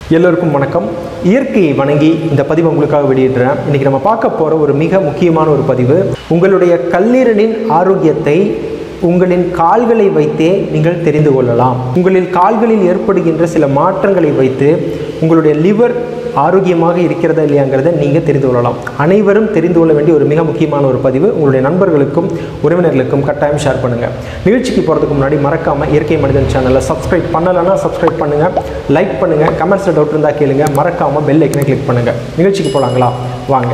எல்லோருக்கும் வணக்கம் இயற்கையை வணங்கி இந்த பதிவு உங்களுக்காக வெளியிடுறேன் இன்னைக்கு நம்ம பார்க்க போகிற ஒரு மிக முக்கியமான ஒரு பதிவு உங்களுடைய கல்லீரலின் ஆரோக்கியத்தை உங்களின் கால்களை வைத்தே நீங்கள் தெரிந்து கொள்ளலாம் உங்களின் கால்களில் ஏற்படுகின்ற சில மாற்றங்களை வைத்து உங்களுடைய லிவர் ஆரோக்கியமாக இருக்கிறதா இல்லையாங்கிறத நீங்கள் தெரிந்து கொள்ளலாம் அனைவரும் தெரிந்து கொள்ள வேண்டிய ஒரு மிக முக்கியமான ஒரு பதிவு உங்களுடைய நண்பர்களுக்கும் உறவினர்களுக்கும் கட்டாயம் ஷேர் பண்ணுங்கள் நிகழ்ச்சிக்கு போகிறதுக்கு முன்னாடி மறக்காமல் இயற்கை மனிதன் சேனலை சப்ஸ்கிரைப் பண்ணலைன்னா சப்ஸ்கிரைப் பண்ணுங்கள் லைக் பண்ணுங்கள் கமெண்ட்ஸில் டவுட் இருந்தால் கேளுங்க மறக்காமல் பெல் ஐக்கனை கிளிக் பண்ணுங்கள் நிகழ்ச்சிக்கு போகலாங்களா வாங்க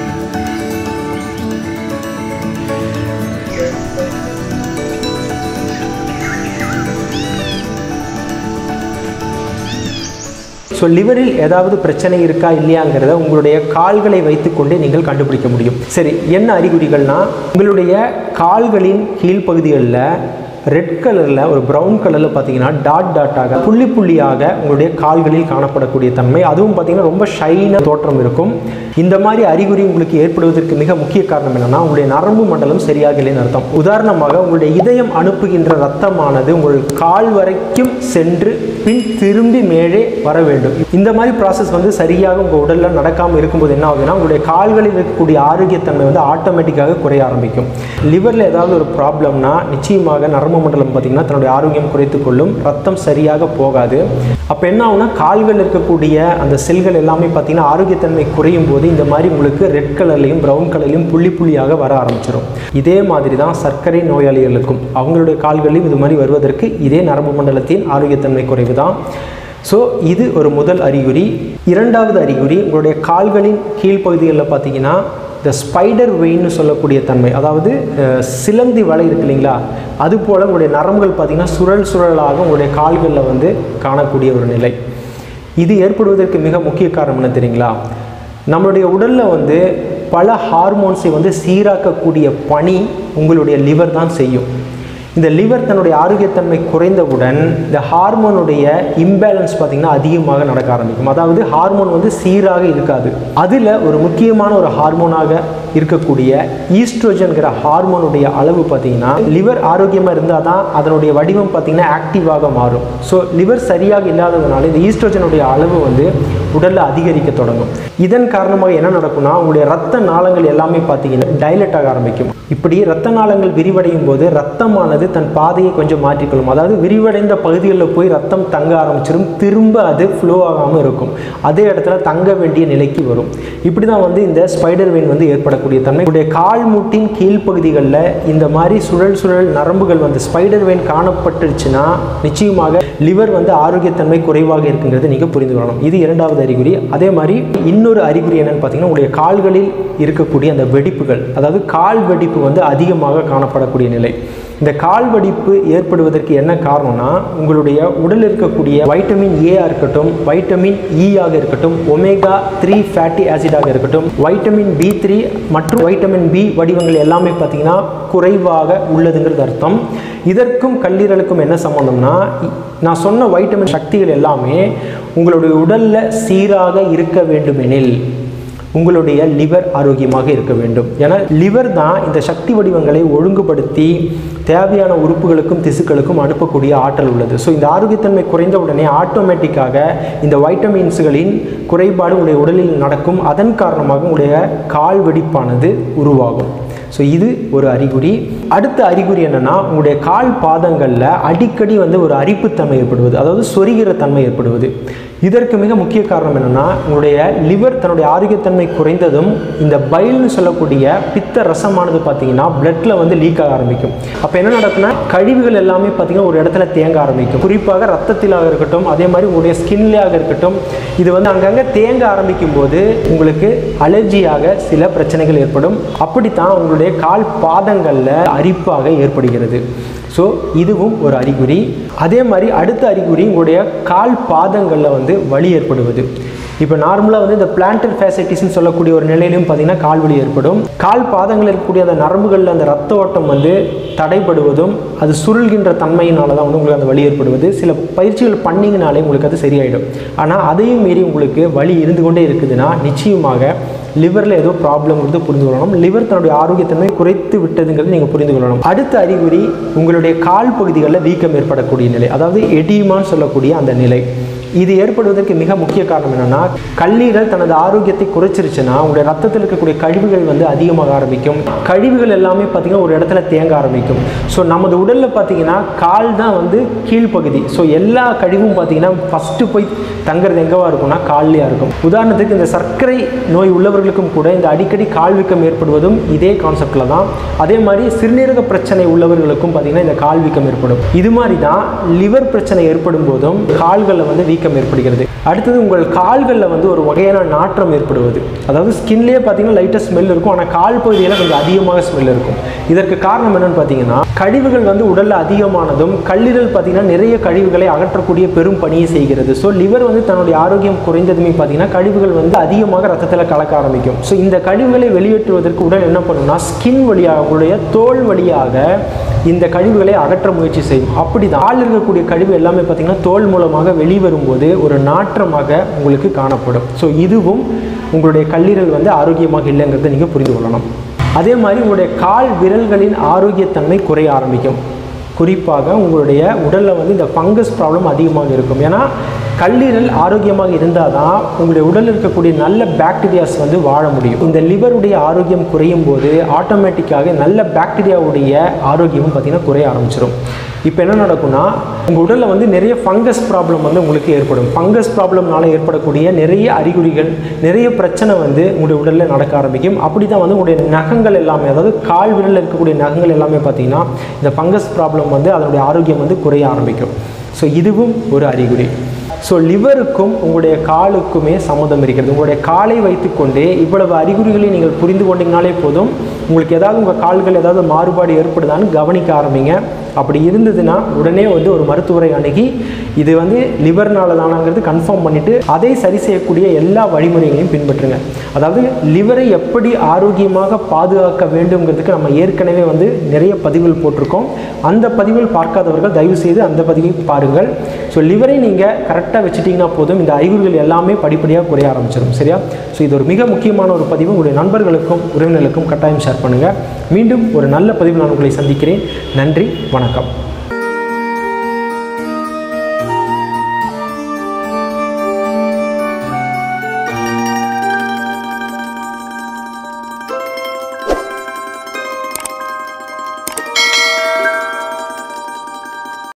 ஸோ லிவரில் ஏதாவது பிரச்சனை இருக்கா இல்லையாங்கிறத உங்களுடைய கால்களை வைத்துக்கொண்டே நீங்கள் கண்டுபிடிக்க முடியும் சரி என்ன அறிகுறிகள்னா உங்களுடைய கால்களின் கீழ்ப்பகுதிகளில் ரெட் கலரில் ஒரு ப்ரௌன் கலரில் பார்த்தீங்கன்னா டாட் டாட்டாக புள்ளி புள்ளியாக உங்களுடைய கால்களில் காணப்படக்கூடிய தன்மை அதுவும் பார்த்தீங்கன்னா ரொம்ப ஷைனாக தோற்றம் இருக்கும் இந்த மாதிரி அறிகுறி உங்களுக்கு ஏற்படுவதற்கு மிக முக்கிய காரணம் என்னன்னா உங்களுடைய நரம்பு மண்டலம் சரியாக இல்லைன்னு அர்த்தம் உதாரணமாக உங்களுடைய இதயம் அனுப்புகின்ற ரத்தமானது உங்கள் கால் வரைக்கும் சென்று பின் திரும்பி மேலே வர வேண்டும் இந்த மாதிரி ப்ராசஸ் வந்து சரியாக உங்கள் உடலில் நடக்காமல் இருக்கும்போது என்ன ஆகுதுன்னா உங்களுடைய கால்களில் இருக்கக்கூடிய ஆரோக்கியத்தன்மை வந்து ஆட்டோமேட்டிக்காக குறைய ஆரம்பிக்கும் லிவரில் ஏதாவது ஒரு ப்ராப்ளம்னா நிச்சயமாக நரம்பு மண்டலம் பார்த்திங்கன்னா தன்னுடைய ஆரோக்கியம் குறைத்து கொள்ளும் ரத்தம் சரியாக போகாது அப்போ என்ன ஆகுனா கால்கள் இருக்கக்கூடிய அந்த செல்கள் எல்லாமே பார்த்திங்கன்னா ஆரோக்கியத்தன்மை குறையும் போது இந்த மாதிரி உங்களுக்கு ரெட் கலர்லையும் ப்ரௌன் கலர்லையும் புள்ளி புள்ளியாக வர ஆரம்பிச்சிடும் இதே மாதிரி தான் சர்க்கரை நோயாளிகளுக்கும் அவங்களுடைய கால்களையும் இது மாதிரி வருவதற்கு இதே நரம்பு மண்டலத்தின் ஆரோக்கியத்தன்மை குறைவு தான் ஸோ இது ஒரு முதல் அறிகுறி இரண்டாவது அறிகுறி உங்களுடைய கால்களின் கீழ்ப்பகுதிகளில் பார்த்தீங்கன்னா இந்த ஸ்பைடர் வெயின்னு சொல்லக்கூடிய தன்மை அதாவது அஹ், சிலந்தி வலை இருக்கு இல்லைங்களா அது போல் உங்களுடைய நரம்புகள் பார்த்தீங்கன்னா சுழல் சுழலாக உங்களுடைய கால்களில் வந்து காணக்கூடிய ஒரு நிலை இது ஏற்படுவதற்கு மிக முக்கிய காரணம் என்ன தெரியுங்களா நம்மளுடைய உடலில் வந்து பல ஹார்மோன்ஸை வந்து சீராக்கக்கூடிய பணி உங்களுடைய லிவர் தான் செய்யும் இந்த லிவர் தன்னுடைய ஆரோக்கியத்தன்மை குறைந்தவுடன் இந்த ஹார்மோனுடைய இம்பேலன்ஸ் பார்த்திங்கன்னா அதிகமாக நடக்க ஆரம்பிக்கும் அதாவது ஹார்மோன் வந்து சீராக இருக்காது அதில் ஒரு முக்கியமான ஒரு ஹார்மோனாக இருக்கக்கூடிய ஈஸ்ட்ரோஜன்கிற ஹார்மோனுடைய அளவு பார்த்திங்கன்னா லிவர் ஆரோக்கியமாக இருந்தால் தான் அதனுடைய வடிவம் பார்த்திங்கன்னா ஆக்டிவாக மாறும் ஸோ லிவர் சரியாக இல்லாததுனால இந்த ஈஸ்ட்ரோஜனுடைய அளவு வந்து உடலில் அதிகரிக்க தொடங்கும் இதன் காரணமாக என்ன நடக்கும்னா உங்களுடைய ரத்த நாளங்கள் எல்லாமே பார்த்தீங்கன்னா டைலட் ஆக ஆரம்பிக்கும் இப்படி ரத்த நாளங்கள் விரிவடையும் போது ரத்தமானது தன் பாதையை கொஞ்சம் மாற்றிக்கொள்ளும் அதாவது விரிவடைந்த பகுதிகளில் போய் ரத்தம் தங்க ஆரம்பிச்சிடும் திரும்ப அது ஃப்ளோ ஆகாமல் இருக்கும் அதே இடத்துல தங்க வேண்டிய நிலைக்கு வரும் இப்படி தான் வந்து இந்த ஸ்பைடர் வெயின் வந்து ஏற்படக்கூடிய தன்மை உடைய கால் மூட்டின் கீழ்ப்பகுதிகளில் இந்த மாதிரி சுழல் சுழல் நரம்புகள் வந்து ஸ்பைடர் வெயின் காணப்பட்டுருச்சுன்னா நிச்சயமாக லிவர் வந்து ஆரோக்கியத்தன்மை குறைவாக இருக்குங்கிறது நீங்கள் புரிந்து கொள்ளணும் இது இரண்டாவது அறிகுறி அதே மாதிரி இன்னொரு அறிகுறி என்னன்னு பார்த்தீங்கன்னா உங்களுடைய கால்களில் இருக்கக்கூடிய அந்த வெடிப்புகள் அதாவது கால் வெடிப்பு வந்து அதிகமாக காணப்படக்கூடிய நிலை இந்த கால் வெடிப்பு ஏற்படுவதற்கு என்ன காரணம்னா உங்களுடைய உடலில் இருக்கக்கூடிய வைட்டமின் ஏஆ இருக்கட்டும் வைட்டமின் இஆக இருக்கட்டும் ஒமேகா த்ரீ ஃபேட்டி ஆசிடாக இருக்கட்டும் வைட்டமின் பி த்ரீ மற்றும் வைட்டமின் பி வடிவங்கள் எல்லாமே பார்த்தீங்கன்னா குறைவாக உள்ளதுங்கிறது அர்த்தம் இதற்கும் கல்லீரலுக்கும் என்ன சம்மந்தம்னா நான் சொன்ன வைட்டமின் சக்திகள் எல்லாமே உங்களுடைய உடலில் சீராக இருக்க வேண்டுமெனில் உங்களுடைய லிவர் ஆரோக்கியமாக இருக்க வேண்டும் ஏன்னா லிவர் தான் இந்த சக்தி வடிவங்களை ஒழுங்குபடுத்தி தேவையான உறுப்புகளுக்கும் திசுக்களுக்கும் அனுப்பக்கூடிய ஆற்றல் உள்ளது ஸோ இந்த ஆரோக்கியத்தன்மை குறைந்த உடனே ஆட்டோமேட்டிக்காக இந்த வைட்டமின்ஸ்களின் குறைபாடு உங்களுடைய உடலில் நடக்கும் அதன் காரணமாக உங்களுடைய கால் வெடிப்பானது உருவாகும் ஸோ இது ஒரு அறிகுறி அடுத்த அறிகுறி என்னன்னா உங்களுடைய கால் பாதங்களில் அடிக்கடி வந்து ஒரு அரிப்புத்தன்மை ஏற்படுவது அதாவது சொரிகிற தன்மை ஏற்படுவது இதற்கு மிக முக்கிய காரணம் என்னன்னா உங்களுடைய லிவர் தன்னுடைய ஆரோக்கியத்தன்மை குறைந்ததும் இந்த பைல்னு சொல்லக்கூடிய பித்த ரசமானது பார்த்தீங்கன்னா பிளட்ல வந்து லீக் ஆக ஆரம்பிக்கும் அப்போ என்ன நடக்கும்னா கழிவுகள் எல்லாமே பார்த்தீங்கன்னா ஒரு இடத்துல தேங்க ஆரம்பிக்கும் குறிப்பாக ரத்தத்திலாக இருக்கட்டும் அதே மாதிரி உங்களுடைய ஸ்கின்லையாக இருக்கட்டும் இது வந்து அங்கங்கே தேங்க ஆரம்பிக்கும் போது உங்களுக்கு அலர்ஜியாக சில பிரச்சனைகள் ஏற்படும் அப்படித்தான் உங்களுடைய கால் பாதங்களில் அரிப்பாக ஏற்படுகிறது ஸோ இதுவும் ஒரு அறிகுறி அதே மாதிரி அடுத்த அறிகுறி உங்களுடைய கால் பாதங்களில் வந்து வலி ஏற்படுவது இப்போ நார்மலாக வந்து இந்த பிளான்டர் ஃபேசிட்டிஸ்னு சொல்லக்கூடிய ஒரு நிலையிலும் பார்த்தீங்கன்னா கால் வலி ஏற்படும் கால் பாதங்களில் இருக்கக்கூடிய அந்த நரம்புகளில் அந்த ரத்த ஓட்டம் வந்து தடைபடுவதும் அது சுருள்கின்ற தன்மையினால தான் வந்து உங்களுக்கு அந்த வலி ஏற்படுவது சில பயிற்சிகள் பண்ணிங்கனாலே உங்களுக்கு அது சரியாயிடும் ஆனால் அதையும் மீறி உங்களுக்கு வலி இருந்து கொண்டே இருக்குதுன்னா நிச்சயமாக லிவரில் ஏதோ ப்ராப்ளம் வந்து புரிந்து கொள்ளணும் லிவர் தன்னுடைய ஆரோக்கியத்தன்மை குறைத்து விட்டதுங்கிறது நீங்கள் புரிந்து கொள்ளணும் அடுத்த அறிகுறி உங்களுடைய கால் பகுதிகளில் வீக்கம் ஏற்படக்கூடிய நிலை அதாவது எடிமான்னு சொல்லக்கூடிய அந்த நிலை இது ஏற்படுவதற்கு மிக முக்கிய காரணம் என்னன்னா கல்லீரல் தனது ஆரோக்கியத்தை குறைச்சிருச்சுன்னா உங்களுடைய ரத்தத்தில் இருக்கக்கூடிய கழிவுகள் வந்து அதிகமாக ஆரம்பிக்கும் கழிவுகள் எல்லாமே பார்த்தீங்கன்னா ஒரு இடத்துல தேங்க ஆரம்பிக்கும் ஸோ நமது உடலில் பார்த்தீங்கன்னா கால் தான் வந்து கீழ்ப்பகுதி ஸோ எல்லா கழிவும் பார்த்தீங்கன்னா ஃபஸ்ட்டு போய் தங்குறது எங்கவா இருக்கும்னா கால்லையா இருக்கும் உதாரணத்துக்கு இந்த சர்க்கரை நோய் உள்ளவர்களுக்கும் கூட இந்த அடிக்கடி கால் வீக்கம் ஏற்படுவதும் இதே கான்செப்டில் தான் அதே மாதிரி சிறுநீரக பிரச்சனை உள்ளவர்களுக்கும் பார்த்தீங்கன்னா இந்த கால் வீக்கம் ஏற்படும் இது மாதிரி தான் லிவர் பிரச்சனை ஏற்படும் போதும் கால்களில் வந்து வீக்கம் ஏற்படுகிறது அடுத்தது உங்கள் கால்களில் வந்து ஒரு வகையான நாற்றம் ஏற்படுவது அதாவது ஸ்கின்லேயே பார்த்தீங்கன்னா லைட்டாக ஸ்மெல் இருக்கும் ஆனால் கால் பகுதியில் கொஞ்சம் அதிகமாக ஸ்மெல் இருக்கும் இதற்கு காரணம் என்னன்னு பார்த்தீங்கன்னா கழிவுகள் வந்து உடலில் அதிகமானதும் கல்லீரல் பார்த்தீங்கன்னா நிறைய கழிவுகளை அகற்றக்கூடிய பெரும் பணியை செய்கிறது ஸோ லிவர் வந்து தன்னுடைய ஆரோக்கியம் குறைந்ததுமே பார்த்தீங்கன்னா கழிவுகள் வந்து அதிகமாக ரத்தத்தில் கலக்க ஆரம்பிக்கும் ஸோ இந்த கழிவுகளை வெளியேற்றுவதற்கு உடல் என்ன பண்ணும்னா ஸ்கின் வழியாக உங்களுடைய தோல் வழியாக இந்த கழிவுகளை அகற்ற முயற்சி செய்யும் அப்படி தான் ஆள் இருக்கக்கூடிய கழிவு எல்லாமே பார்த்தீங்கன்னா தோல் மூலமாக வெளிவரும்போது ஒரு நாற்றமாக உங்களுக்கு காணப்படும் ஸோ இதுவும் உங்களுடைய கல்லீரல் வந்து ஆரோக்கியமாக இல்லைங்கிறத நீங்கள் புரிந்து கொள்ளணும் அதே மாதிரி உங்களுடைய கால் விரல்களின் ஆரோக்கியத்தன்மை குறைய ஆரம்பிக்கும் குறிப்பாக உங்களுடைய உடலில் வந்து இந்த ஃபங்கஸ் ப்ராப்ளம் அதிகமாக இருக்கும் ஏன்னா கல்லீரல் ஆரோக்கியமாக இருந்தால் தான் உங்களுடைய உடலில் இருக்கக்கூடிய நல்ல பாக்டீரியாஸ் வந்து வாழ முடியும் இந்த லிவருடைய ஆரோக்கியம் குறையும் போது ஆட்டோமேட்டிக்காக நல்ல பாக்டீரியாவுடைய ஆரோக்கியமும் பார்த்திங்கன்னா குறைய ஆரம்பிச்சிடும் இப்போ என்ன நடக்கும்னா உங்கள் உடலில் வந்து நிறைய ஃபங்கஸ் ப்ராப்ளம் வந்து உங்களுக்கு ஏற்படும் ஃபங்கஸ் ப்ராப்ளம்னால ஏற்படக்கூடிய நிறைய அறிகுறிகள் நிறைய பிரச்சனை வந்து உங்களுடைய உடலில் நடக்க ஆரம்பிக்கும் அப்படி தான் வந்து உங்களுடைய நகங்கள் எல்லாமே அதாவது கால் விரலில் இருக்கக்கூடிய நகங்கள் எல்லாமே பார்த்தீங்கன்னா இந்த ஃபங்கஸ் ப்ராப்ளம் வந்து அதனுடைய ஆரோக்கியம் வந்து குறைய ஆரம்பிக்கும் ஸோ இதுவும் ஒரு அறிகுறி ஸோ லிவருக்கும் உங்களுடைய காலுக்குமே சம்மந்தம் இருக்கிறது உங்களுடைய காலை வைத்துக்கொண்டே இவ்வளவு அறிகுறிகளை நீங்கள் புரிந்து கொண்டீங்கனாலே போதும் உங்களுக்கு ஏதாவது உங்கள் கால்கள் ஏதாவது மாறுபாடு ஏற்படுதான்னு கவனிக்க ஆரம்பிங்க அப்படி இருந்ததுன்னா உடனே வந்து ஒரு மருத்துவரை அணுகி இது வந்து லிவர்னால தானாங்கிறது கன்ஃபார்ம் பண்ணிவிட்டு அதை சரி செய்யக்கூடிய எல்லா வழிமுறைகளையும் பின்பற்றுங்க அதாவது லிவரை எப்படி ஆரோக்கியமாக பாதுகாக்க வேண்டும்ங்கிறதுக்கு நம்ம ஏற்கனவே வந்து நிறைய பதிவுகள் போட்டிருக்கோம் அந்த பதிவுகள் பார்க்காதவர்கள் தயவு செய்து அந்த பதிவை பாருங்கள் ஸோ லிவரை நீங்கள் கரெக்டாக வச்சுட்டிங்கன்னா போதும் இந்த அறிகுறிகள் எல்லாமே படிப்படியாக குறைய ஆரம்பிச்சிடும் சரியா ஸோ இது ஒரு மிக முக்கியமான ஒரு பதிவு உங்களுடைய நண்பர்களுக்கும் உறவினர்களுக்கும் கட்டாயம் ஷேர் பண்ணுங்கள் மீண்டும் ஒரு நல்ல பதிவு நான் உங்களை சந்திக்கிறேன் நன்றி வணக்கம்